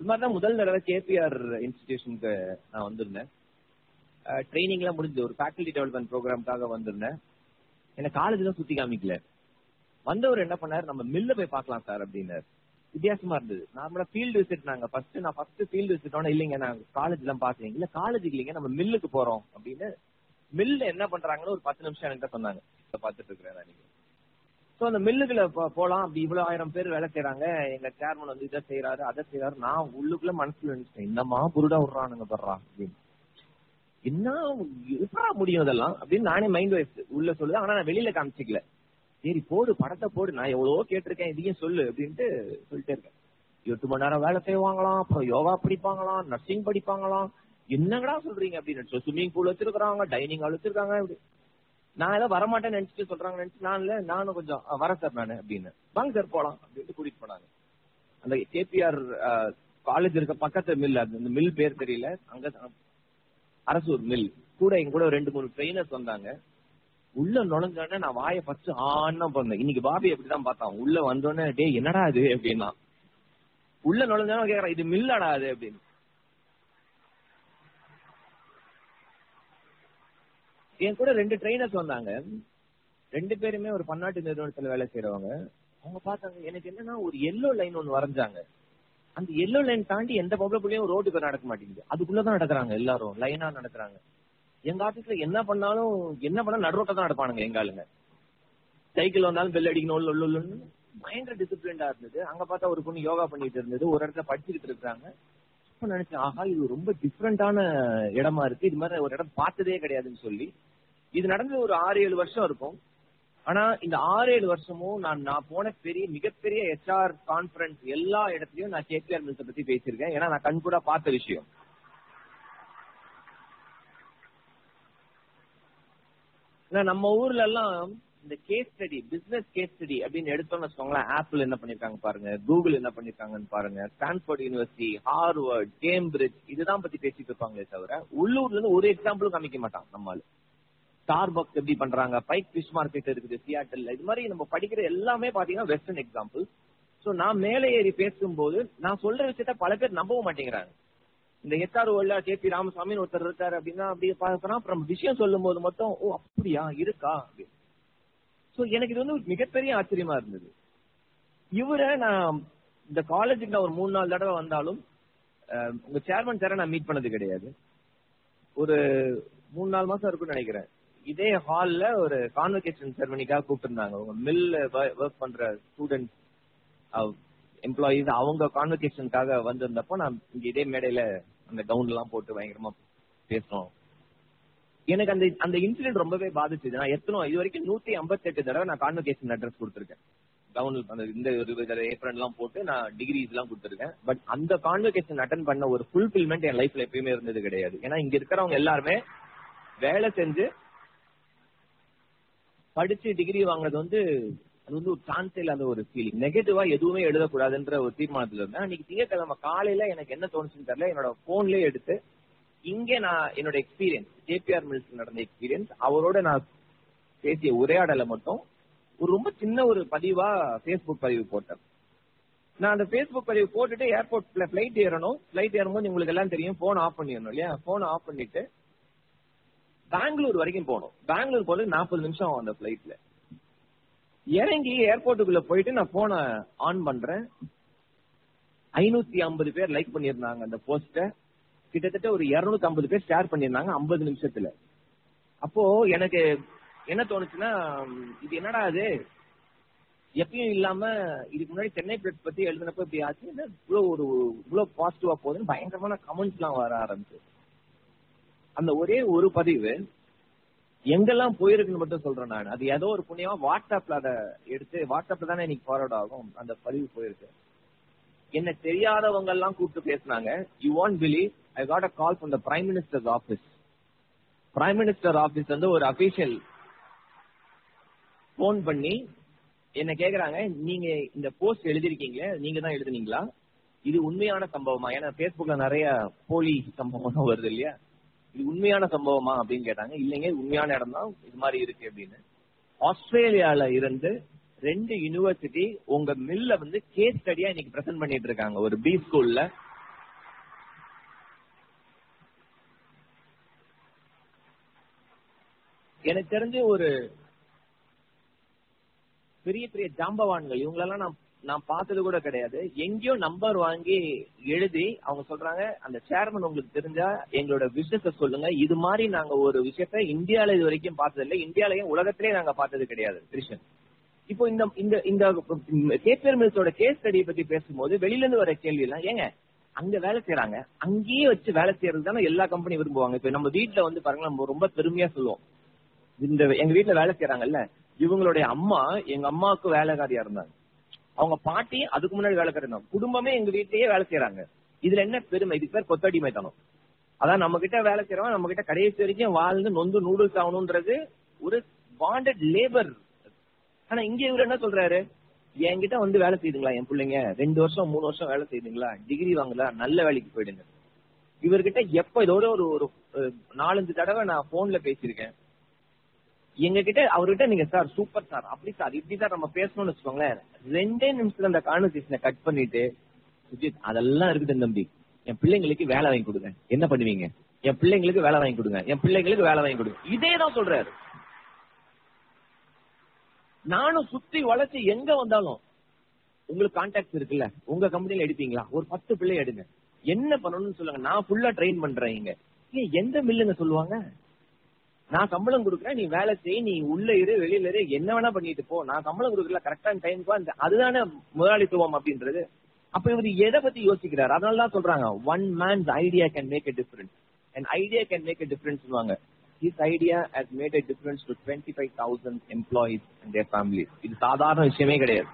இது மாதிரி தான் முதல் தடவை கேபிஆர் இன்ஸ்டிடியூஷனுக்கு நான் வந்திருந்தேன் ட்ரைனிங் எல்லாம் முடிஞ்சு ஒரு ஃபேக்கல்டி டெவலப்மெண்ட் ப்ரோக்ராம்காக வந்திருந்தேன் என்ன காலேஜ் தான் சுத்தி காமிக்கல வந்தவர் என்ன பண்ணாரு நம்ம மில்ல போய் பார்க்கலாம் சார் அப்படின்னாரு வித்தியாசமா இருந்தது நார்மலா ஃபீல்டு விசிட் நாங்க ஃபர்ஸ்ட் நான் ஃபர்ஸ்ட் ஃபீல்டு விசிட் இல்லைங்க நான் காலேஜ் எல்லாம் பாத்தீங்க இல்ல காலேஜுக்கு இல்லைங்க நம்ம மில்லுக்கு போறோம் அப்படின்னு மில்ல என்ன பண்றாங்கன்னு ஒரு பத்து நிமிஷம் என்கிட்ட சொன்னாங்க இப்ப பாத்துட்டு இருக்கிறேன் நான் சோ அந்த மில்லுக்குள்ள போ- போலாம் அப்படி இவ்வளவு ஆயிரம் பேர் வேலை செய்யறாங்க எங்க சேர்மன் வந்து இதை செய்யறாரு அதை செய்யறாரு நான் உள்ளுக்குள்ள மனசுல நினைச்சேன் என்னமா புருடா விடுறானுங்க படுறா அப்படின்னு என்ன எப்படா முடியும் இதெல்லாம் அப்படின்னு நானே மைண்ட் வைஸ் உள்ள சொல்லுது ஆனா நான் வெளியில காமிச்சிக்கல சரி போடு படத்தை போடு நான் எவ்வளவோ கேட்டிருக்கேன் இதையும் சொல்லு அப்படின்ட்டு சொல்லிட்டே இருக்கேன் எட்டு மணி நேரம் வேலை செய்வாங்களாம் அப்புறம் யோகா படிப்பாங்களாம் நர்சிங் படிப்பாங்களாம் என்னங்கடா சொல்றீங்க அப்படின்னு ஸ்விம்மிங் பூல் வச்சிருக்காங்க டைனிங் ஹால் வச்சிருக்காங்க இப்படி நான் ஏதோ வரமாட்டேன்னு நினைச்சிட்டு சொல்றாங்க நினைச்சு நான் இல்ல நானும் கொஞ்சம் "அஹ், வரேன் சார் நானு அப்படின்னு வாங்க சார் போலாம் அப்படின்ட்டு கூட்டிட்டு போனாங்க அந்த கேபிஆர் காலேஜ் இருக்க பக்கத்து மில் அது அந்த மில் பேர் தெரியல அங்க அரசூர் மில் கூட எங்க கூட ஒரு ரெண்டு மூணு ட்ரெயினர்ஸ் வந்தாங்க உள்ள நுழைஞ்சோடனே நான் வாயை ஃபர்ஸ்ட் ஆன்னா பண்ணேன் இன்னைக்கு பாபி அப்படிதான் பார்த்தான் உள்ள வந்தோடனே டேய் என்னடா இது அப்படின்னா உள்ள நுழைஞ்சோன்னு கேக்குறான் இது மில்லடா அது அப்படின்னு என் கூட ரெண்டு ட்ரெயினர்ஸ் வந்தாங்க ரெண்டு பேருமே ஒரு பன்னாட்டு நிறுவனத்துல வேலை செய்யறவங்க அவங்க பார்த்தாங்க எனக்கு என்னன்னா ஒரு எல்லோ லைன் ஒன்னு வரைஞ்சாங்க அந்த எல்லோ லைன் தாண்டி எந்த பொம்பளை புள்ளையும் ரோட்டுக்கு நடக்க மாட்டேங்குது அதுக்குள்ளதான் நடக்கிறாங்க எல்லாரும் லைனா நடக்கிறாங்க எங்க ஆபீஸ்ல என்ன பண்ணாலும் என்ன பண்ணாலும் நடுரோட்ட தான் நடப்பானுங்க எங்க ஆளுங்க சைக்கிள் வந்தாலும் பெல் அடிக்கணும் உள்ள, உள்ள, உள்ளன்னு பயங்கர டிசிப்ளின்டா இருந்தது அங்க பார்த்தா ஒரு பொண்ணு யோகா பண்ணிட்டு இருந்தது ஒரு இடத்துல படிச்சுட்டு இருக்காங்க அப்ப நினைச்சேன் ஆஹா இது ரொம்ப டிஃப்ரெண்டான இடமா இருக்கு இது மாதிரி ஒரு இடம் பார்த்ததே கிடையாதுன்னு சொல்லி இது நடந்து ஒரு ஆறு ஏழு வருஷம் இருக்கும் ஆனா இந்த ஆறு ஏழு வருஷமும் நான் நான் போன பெரிய மிகப்பெரிய ஹெச்ஆர் கான்ஃபரன்ஸ் எல்லா இடத்துலயும் நான் கேபிஆர் மில்ஸை பத்தி பேசியிருக்கேன் ஏன்னா நான் கண் கூட பார்த்த விஷயம் ஏன்னா நம்ம ஊர்ல எல்லாம் இந்த case study business case study அப்படின்னு எடுத்தோம்னு வச்சுக்கோங்களேன் ஆப்பிள் என்ன பண்ணிருக்காங்க பாருங்க கூகுள் என்ன பண்ணிருக்காங்கன்னு பாருங்க ஸ்டான்ஃபோர்ட் யூனிவர்சிட்டி ஹார்வர்ட் கேம்பிரிட்ஜ் இதுதான் பத்தி பேசிட்டு இருப்பாங்களே தவிர உள்ளூர்ல இருந்து ஒரு எக்ஸாம்பிளும் காமிக்க மாட்டான் நம்மால ஸ்டார் பாக்ஸ் எப்படி பண்றாங்க பைக் ஃபிஷ் மார்க்கெட் இருக்குது சியாட்டல் இது மாதிரி நம்ம படிக்கிற எல்லாமே பாத்தீங்கன்னா வெஸ்டர்ன் எக்ஸாம்பிள் சோ நான் மேலே ஏறி பேசும்போது நான் சொல்ற விஷயத்த பல பேர் நம்பவும் மாட்டேங்கிறாங்க இந்த எஸ்ஆர் ஓல்ல கே பி ராமசாமின்னு ஒருத்தர் இருக்காரு அப்படின்னா அப்படி பாக்குறோம் அப்புறம் விஷயம் சொல்லும் போது மட்டும் ஓ அப்படியா இருக்கா அப்படின்னு சோ எனக்கு இது வந்து ஒரு மிகப்பெரிய ஆச்சரியமா இருந்தது இவரை நான் இந்த காலேஜுக்கு நான் ஒரு மூணு நாலு தடவை வந்தாலும் அஹ், உங்க சேர்மன் சாரை நான் மீட் பண்ணது கிடையாது ஒரு மூணு நாலு மாசம் இருக்கும்னு நினைக்கிறேன் இதே ஹால்ல ஒரு கான்வெகேஷன் செரமனிக்காக கூப்பிட்டுருந்தாங்க உங்க மில்ல ஒர்க் பண்ற ஸ்டூடெண்ட்ஸ் எம்ப்ளாயீஸ் அவங்க கான்வெகேஷனுக்காக வந்திருந்தப்போ நான் இங்க இதே மேடையில அந்த கவுன் எல்லாம் போட்டு பயங்கரமா பேசணும் எனக்கு அந்த அந்த இன்சிடென்ட் ரொம்பவே பாதிச்சது நான் எத்தனோ இது வரைக்கும் நூத்தி ஐம்பத்தி எட்டு தடவை நான் கான்வெகேஷன் அட்ரஸ் கொடுத்துருக்கேன் கவுன் அந்த இந்த ஒரு ஏப்ரன் எல்லாம் போட்டு நான் டிகிரிஸ் எல்லாம் கொடுத்துருக்கேன் பட் அந்த கான்வெகேஷன் அட்டன் பண்ண ஒரு ஃபுல்ஃபில்மெண்ட் என் லைஃப்ல எப்பயுமே இருந்தது கிடையாது ஏன்னா இங்க இருக்கிறவங்க எல்லாருமே வேலை செஞ்சு படிச்சு டிகிரி வாங்குறது வந்து அது வந்து ஒரு சான்ஸ் இல்லாத ஒரு ஃபீலிங் நெகட்டிவா எதுவுமே எழுதக்கூடாதுன்ற ஒரு தீர்மானத்துல இருந்தேன் அன்னைக்கு திங்கக்கிழமை காலையில எனக்கு என்ன தோணுச்சுன்னு தெரியல என்னோட போன்லயே எடுத்து இங்க நான் என்னோட எக்ஸ்பீரியன்ஸ் ஜேபிஆர் மில்ஸ் நடந்த எக்ஸ்பீரியன்ஸ் அவரோட நான் பேசிய உரையாடலை மட்டும் ஒரு ரொம்ப சின்ன ஒரு பதிவா ஃபேஸ்புக் பதிவு போட்டேன் நான் அந்த ஃபேஸ்புக் பதிவு போட்டுட்டு ஏர்போர்ட்ல ஃபிளைட் ஏறணும் ஃபிளைட் ஏறும்போது உங்களுக்கு எல்லாம் தெரியும் போன் ஆஃப் பண்ணிடணும் இல்லையா போன் ஆஃப் பண்ணிட்டு பெங்களூர் வரைக்கும் போகணும் பெங்களூர் போறது நாற்பது நிமிஷம் ஆகும் அந்த ஃபிளைட்ல இறங்கி ஏர்போர்ட்டுக்குள்ள போயிட்டு நான் போனை ஆன் பண்றேன் ஐநூத்தி ஐம்பது பேர் லைக் பண்ணியிருந்தாங்க அந்த போஸ்ட கிட்டத்தட்ட ஒரு இருநூத்தி ஐம்பது பேர் ஷேர் பண்ணியிருந்தாங்க ஐம்பது நிமிஷத்துல அப்போ எனக்கு என்ன தோணுச்சுன்னா உம், இது என்னடா அது எப்பயும் இல்லாம இதுக்கு முன்னாடி சென்னை பிளட்ஸ் பத்தி எழுதினப்ப இப்படி ஆச்சு என்ன இவ்வளவு ஒரு இவ்வளவு பாசிட்டிவா போகுதுன்னு பயங்கரமான கமெண்ட்ஸ் எல்லாம் வர ஆரம்பிச்சு அந்த ஒரே ஒரு பதிவு எங்கெல்லாம் போயிருக்குன்னு மட்டும் சொல்றேன் நான் அது ஏதோ ஒரு புண்ணியமா வாட்ஸ்அப்ல அதை எடுத்து வாட்ஸ்அப்ல தானே இன்னைக்கு ஃபார்வர்ட் ஆகும் அந்த பதிவு போயிருக்கு என்ன தெரியாதவங்க எல்லாம் கூப்பிட்டு பேசினாங்க you won't believe I got a call from the prime minister office prime minister office வந்து ஒரு அபிஷியல் போன் பண்ணி என்ன கேக்குறாங்க நீங்க இந்த போஸ்ட் எழுதிருக்கீங்களே நீங்க தான் எழுதுனீங்களா இது உண்மையான சம்பவமா ஏன்னா Facebookல நிறைய போலி சம்பவம் வருது இல்லையா இது உண்மையான சம்பவமா அப்படின்னு கேட்டாங்க இல்லைங்க இது உண்மையான இடம் தான் இது மாதிரி இருக்கு அப்படின்னு ஆஸ்திரேலியால இருந்து ரெண்டு யூனிவர்சிட்டி உங்க மில்ல வந்து கேஸ் ஸ்டடியா இன்னைக்கு பிரசன்ட் பண்ணிட்டு இருக்காங்க ஒரு பி ஸ்கூல்ல எனக்கு தெரிஞ்சு ஒரு பெரிய பெரிய ஜாம்பவான்கள் இவங்களெல்லாம் நான் நான் பார்த்தது கூட கிடையாது எங்கேயோ நம்பர் வாங்கி எழுதி அவங்க சொல்றாங்க அந்த சேர்மன் உங்களுக்கு தெரிஞ்சா எங்களோட பிசினஸ் சொல்லுங்க இது மாதிரி நாங்க ஒரு விஷயத்த இந்தியால இது வரைக்கும் பார்த்தது இல்லை இந்தியாலயும் உலகத்திலே நாங்க பார்த்தது கிடையாது கிருஷ்ணன் இப்போ இந்த இந்த இந்த கேபிஆர் மில்ஸோட கேஸ் ஸ்டடியை பத்தி பேசும்போது வெளியில இருந்து வர கேள்வி எல்லாம் ஏங்க அங்க வேலை செய்யறாங்க அங்கேயே வச்சு வேலை செய்யறது தானே எல்லா கம்பெனி விரும்புவாங்க இப்ப நம்ம வீட்ல வந்து பாருங்க நம்ம ரொம்ப பெருமையா சொல்லுவோம் இந்த எங்க வீட்ல வேலை செய்யறாங்கல்ல இவங்களுடைய அம்மா எங்க அம்மாவுக்கு வேலைக்காரியா இருந்தாங்க அவங்க பாட்டி அதுக்கு முன்னாடி வேலை இருந்தாங்க குடும்பமே எங்க வீட்லயே வேலை செய்யறாங்க இதுல என்ன பெருமை இதுக்கு பேர் கொத்தடிமைத்தனம் அதான் நம்ம கிட்ட வேலை செய்யறவன் நம்ம கிட்ட கடைசி வரைக்கும் வாழ்ந்து நொந்து நூடுல்ஸ் ஆகணும்ன்றது ஒரு பாண்டட் லேபர் ஆனா இங்க இவர் என்ன சொல்றாரு என்கிட்ட வந்து வேலை செய்யுதுங்களா என் பிள்ளைங்க ரெண்டு வருஷம் மூணு வருஷம் வேலை செய்யுதுங்களா டிகிரி வாங்கல நல்ல வேலைக்கு போயிடுங்க இவர்கிட்ட எப்ப இதோட ஒரு ஒரு அஹ், நாலஞ்சு தடவை நான் போன்ல பேசியிருக்கேன் எங்க கிட்ட அவர்கிட்ட நீங்க சார் சூப்பர் சார் அப்படி சார் இப்படி சார் நம்ம பேசணும்னு வச்சுக்கோங்களேன் ரெண்டே நிமிஷத்துல அந்த கான்வர்சேஷனை கட் பண்ணிட்டு சுஜித் அதெல்லாம் இருக்குது தம்பி என் பிள்ளைங்களுக்கு வேலை வாங்கி கொடுங்க என்ன பண்ணுவீங்க என் பிள்ளைங்களுக்கு வேலை வாங்கி கொடுங்க என் பிள்ளைங்களுக்கு வேலை வாங்கி கொடுங்க இதே தான் சொல்றாரு நானும் சுத்தி வளைச்சு எங்க வந்தாலும் உங்களுக்கு கான்டாக்ட் இருக்குல்ல உங்க கம்பெனில எடுப்பீங்களா ஒரு பத்து பிள்ளை எடுங்க என்ன பண்ணணும்னு சொல்லுங்க நான் ஃபுல்லா ட்ரெயின் பண்றேன் இங்க ஏன் எந்த மில்லுங்க சொல்லுவாங்க நான் சம்பளம் கொடுக்குறேன் நீ வேலை செய் நீ உள்ள இரு வெளியில இரு என்ன வேணா பண்ணிட்டு போ நான் சம்பளம் கொடுக்கல கரெக்டான டைமுக்கு அந்த அதுதானே முதலாளித்துவம் அப்படின்றது அப்ப இவர் எதை பத்தி யோசிக்கிறார் அதனால தான் சொல்றாங்க one man's idea can make a difference and idea can make a difference சொல்லுவாங்க his idea has made a difference to twenty five thousand employees and their families இது சாதாரண விஷயமே கிடையாது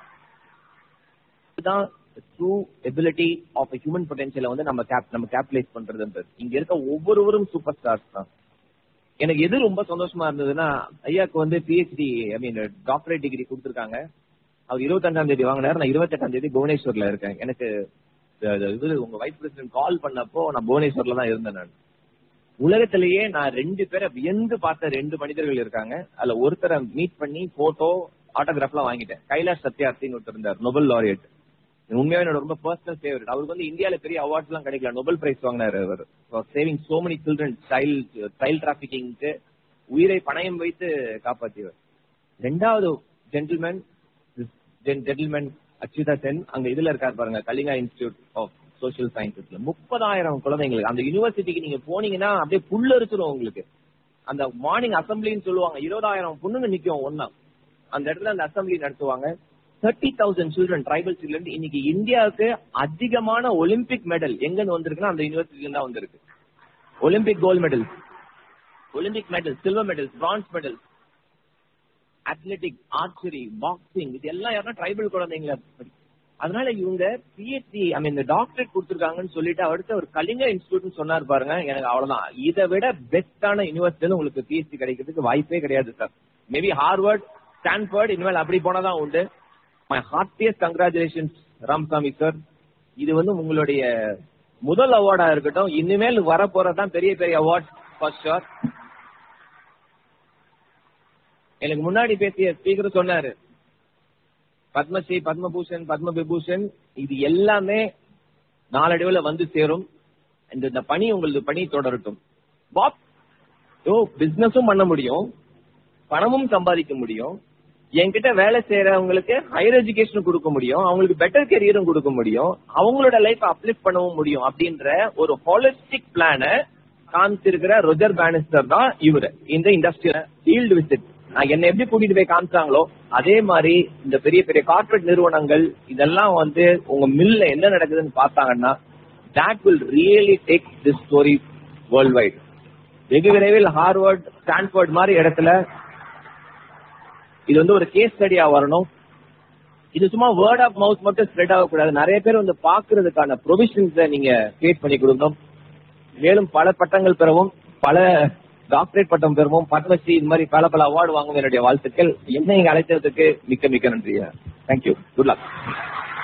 இதுதான் ட்ரூ எபிலிட்டி ஆஃப் ஹியூமன் பொட்டன்ஷியலை வந்து நம்ம gap நம்ம கேபிடலைஸ் பண்றதுன்றது இங்க இருக்க ஒவ்வொருவரும் சூப்பர் ஸ்டார்ஸ் தான் எனக்கு எது ரொம்ப சந்தோஷமா இருந்ததுன்னா ஐயாக்கு வந்து PhD I mean doctorate degree கொடுத்துருக்காங்க அவர் இருபத்தஞ்சாம் தேதி வாங்கினார் நான் இருபத்தெட்டாம் தேதி புவனேஸ்வர்ல இருக்கேன் எனக்கு இது- இது உங்க வைஸ் பிரசிடென்ட் கால் பண்ணப்போ நான் புவனேஸ்வர்ல தான் இருந்தேன் நான் உலகத்திலேயே நான் ரெண்டு பேரை வியந்து பார்த்த ரெண்டு மனிதர்கள் இருக்காங்க அதுல ஒருத்தரை மீட் பண்ணி போட்டோ ஆட்டோகிராஃப்லாம் வாங்கிட்டேன் கைலாஷ் சத்யார்த்தின்னு ஒருத்தர் இருந்தார் நொபல் லாரியட் உண்மையாவே என்னோட ரொம்ப பர்சனல் ஃபேவரட் அவருக்கு வந்து இந்தியால பெரிய அவார்ட்ஸ் எல்லாம் கிடைக்கல நோபல் பிரைஸ் வாங்கினாரு அவர் saving so many children child child டிராபிகிங்க்கு உயிரை பணயம் வைத்து காப்பாற்றியவர் ரெண்டாவது ஜென்டில்மேன் ஜென்டில்மேன் அச்சுதா சென் அங்க இதுல இருக்காரு பாருங்க கலிங்கா இன்ஸ்டிடியூட் ஆஃப் சோசியல் சயின்சஸ்ல முப்பதாயிரம் குழந்தைங்களுக்கு அந்த யூனிவர்சிட்டிக்கு நீங்க போனீங்கன்னா அப்படியே புல்லரிச்சிடும் உங்களுக்கு அந்த மார்னிங் அசம்பிளின்னு சொல்லுவாங்க இருபதாயிரம் பொண்ணுங்க நிக்கும் ஒன்னா அந்த இடத்துல அந்த அசம்பிளி நடத்துவாங்க thirty thousand children tribal children இன்னைக்கு இந்தியாவுக்கு அதிகமான ஒலிம்பிக் மெடல் எங்க வந்திருக்குன்னா அந்த யூனிவர்சிட்டில தான் வந்திருக்கு Olympic gold medal Olympic medal silver medal bronze medal athletic archery boxing இது எல்லாம் யாருன்னா ட்ரைபல் குழந்தைங்கள படி- அதனால இவங்க பிஹெச்டி ஐ மீன் இந்த டாக்டரேட் கொடுத்துருக்காங்கன்னு சொல்லிட்டு அடுத்து ஒரு கலிங்க இன்ஸ்டியூட் சொன்னார் பாருங்க எனக்கு அவ்வளவுதான் இதை விட பெஸ்டான யூனிவர்சிட்டியில உங்களுக்கு பிஹெச்டி கிடைக்கிறதுக்கு வாய்ப்பே கிடையாது சார் மேபி ஹார்வர்ட் ஸ்டான்ஃபர்ட் இனிமேல் அப்படி போனாதான் உண்டு my heartiest congratulations Ramasamy sir இது வந்து உங்களுடைய முதல் அவார்டா இருக்கட்டும் இனிமேல் வரப்போறதுதான் பெரிய பெரிய அவார்ட் ஃபர்ஸ்ட் ஷோர் எனக்கு முன்னாடி பேசிய ஸ்பீக்கர் சொன்னாரு பத்மஸ்ரீ பத்மபூஷன் பத்ம விபூஷன் இது எல்லாமே நாளடைவுல வந்து சேரும் இந்த இந்த பணி உங்களது பணி தொடரட்டும் பாப் ஓ பிசினஸும் பண்ண முடியும் பணமும் சம்பாதிக்க முடியும் என்கிட்ட வேலை செய்யறவங்களுக்கு ஹையர் எஜுகேஷன் கொடுக்க முடியும் அவங்களுக்கு பெட்டர் கெரியரும் கொடுக்க முடியும் அவங்களோட லைஃப் அப்லிஃப்ட் பண்ணவும் முடியும் அப்படின்ற ஒரு ஹாலிஸ்டிக் பிளான காமிச்சிருக்கிற ரொஜர் பேனிஸ்டர் தான் இவரு இந்த இண்டஸ்ட்ரியல் ஃபீல்டு விசிட் நான் என்ன எப்படி கூட்டிட்டு போய் காமிச்சாங்களோ அதே மாதிரி இந்த பெரிய பெரிய கார்ப்பரேட் நிறுவனங்கள் இதெல்லாம் வந்து உங்க மில்ல என்ன நடக்குதுன்னு பார்த்தாங்கன்னா that will really take this story worldwide வெகு விரைவில் ஹார்வர்ட் ஸ்டான்ஃபோர்ட் மாதிரி இடத்துல இது வந்து ஒரு கேஸ் ஸ்டடியா வரணும் இது சும்மா வேர்ட் ஆஃப் மவுத் மட்டும் ஸ்ப்ரெட் ஆகக்கூடாது நிறைய பேர் வந்து பாக்குறதுக்கான ப்ரொவிஷன்ஸை நீங்க கிரியேட் பண்ணி கொடுக்கணும் மேலும் பல பட்டங்கள் பெறவும் பல டாக்டரேட் பட்டம் பெறவும் பத்மஸ்ரீ இந்த மாதிரி பல பல அவார்டு வாங்கும் என்னுடைய வாழ்த்துக்கள் என்ன இங்க அழைத்ததுக்கு மிக்க மிக்க நன்றி தேங்க்யூ குட் லக்